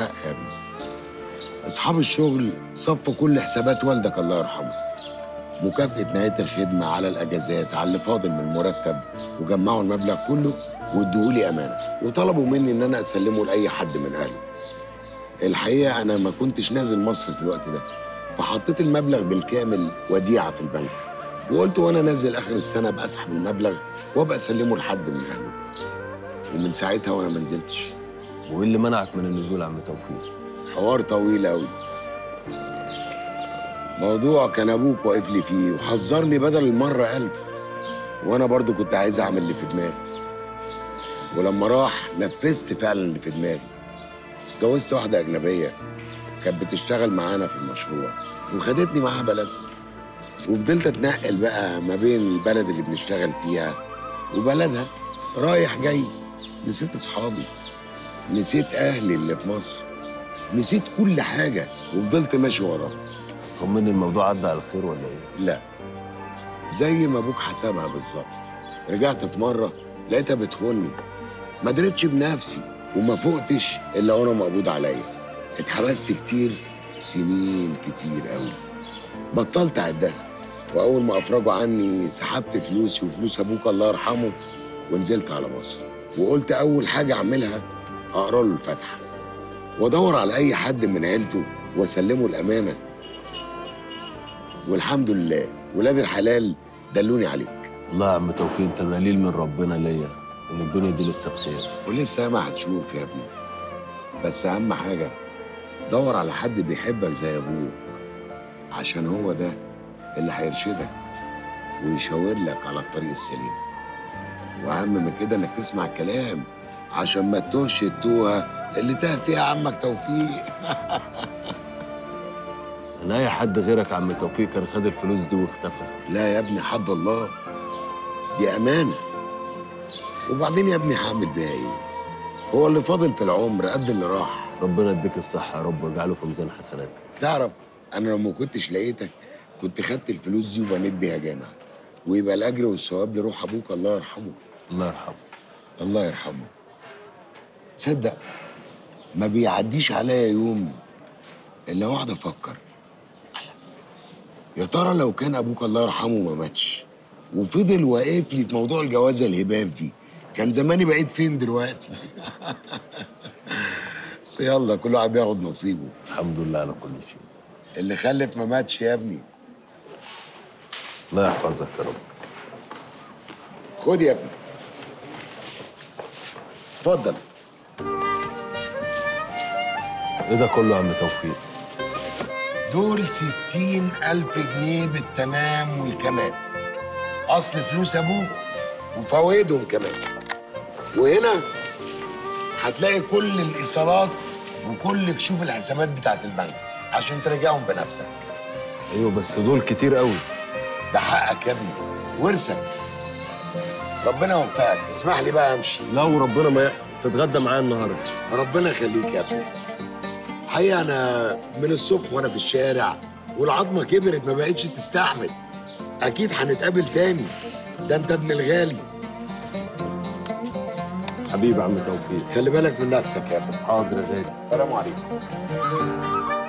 حق يا ابني اصحاب الشغل صفوا كل حسابات والدك الله يرحمه مكافأة نهاية الخدمة على الأجازات على اللي فاضل من المرتب وجمعوا المبلغ كله وادوهولي أمانة وطلبوا مني إن أنا أسلمه لأي حد من أهله الحقيقة أنا ما كنتش نازل مصر في الوقت ده فحطيت المبلغ بالكامل وديعة في البنك وقلت وأنا نازل آخر السنة أبقى أسحب المبلغ وأبقى أسلمه لحد من أهله ومن ساعتها وأنا ما نزلتش وايه اللي منعك من النزول يا عم توفيق؟ حوار طويل أوي موضوع كان أبوك واقف لي فيه وحذرني بدل المرة ألف وأنا برضو كنت عايز أعمل اللي في دماغي ولما راح نفذت فعلا اللي في دماغي اتجوزت واحدة أجنبية كانت بتشتغل معانا في المشروع وخدتني معاها بلدها وفضلت اتنقل بقى ما بين البلد اللي بنشتغل فيها وبلدها رايح جاي نسيت اصحابي نسيت اهلي اللي في مصر نسيت كل حاجه وفضلت ماشي وراه طمني الموضوع عدى على خير ولا ايه؟ لا زي ما ابوك حسبها بالظبط رجعت في مره لقيتها بتخوني ما دريتش بنفسي وما فقتش الا وانا مقبوض عليا اتحبست كتير سنين كتير قوي بطلت اعدها واول ما افرجوا عني سحبت فلوسي وفلوس ابوك الله يرحمه ونزلت على مصر وقلت اول حاجه اعملها اقرا له الفاتحه وادور على اي حد من عيلته واسلمه الامانه والحمد لله ولاد الحلال دلوني عليك والله يا عم توفيق انت دليل من ربنا ليا ان الدنيا دي لسه بخير ولسه ما هتشوف يا ابني بس اهم حاجه دور على حد بيحبك زي ابوك عشان هو ده اللي هيرشدك ويشاور لك على الطريق السليم واهم من كده انك تسمع الكلام عشان ما تتوهش التوهه اللي تاه فيها عمك توفيق انا اي حد غيرك يا عم توفيق كان خد الفلوس دي واختفى لا يا ابني حد الله دي امانه وبعدين يا ابني هعمل بيها ايه هو اللي فاضل في العمر قد اللي راح ربنا يديك الصحه يا رب واجعله في ميزان حسناتك تعرف انا لو ما كنتش لقيتك كنت خدت الفلوس دي وبنيت بيها جامع ويبقى الاجر والثواب لروح ابوك الله يرحمه الله يرحمه الله يرحمه تصدق ما بيعديش عليا يوم الا واحد افكر يا ترى لو كان ابوك الله يرحمه ما ماتش وفضل واقف لي في موضوع الجوازه الهباب دي كان زماني بقيت فين دلوقتي بس يلا كل واحد بياخد نصيبه الحمد لله على كل شيء اللي خلف ما ماتش يا ابني الله يحفظك يا رب خد يا ابني اتفضل ايه ده كله يا عم توفيق دول ستين ألف جنيه بالتمام والكمال أصل فلوس أبوك وفوائدهم كمان وهنا هتلاقي كل الإيصالات وكل كشوف الحسابات بتاعت البنك عشان تراجعهم بنفسك ايوه بس دول كتير قوي ده حقك يا ابني ورثك ربنا يوفقك اسمح لي بقى امشي لو ربنا ما يحصل تتغدى معايا النهارده ربنا يخليك يا ابني الحقيقه انا من الصبح وانا في الشارع والعظمه كبرت ما بقتش تستحمل اكيد هنتقابل تاني ده انت ابن الغالي حبيبي يا عم توفيق خلي بالك من نفسك يا ابني حاضر يا غالي السلام عليكم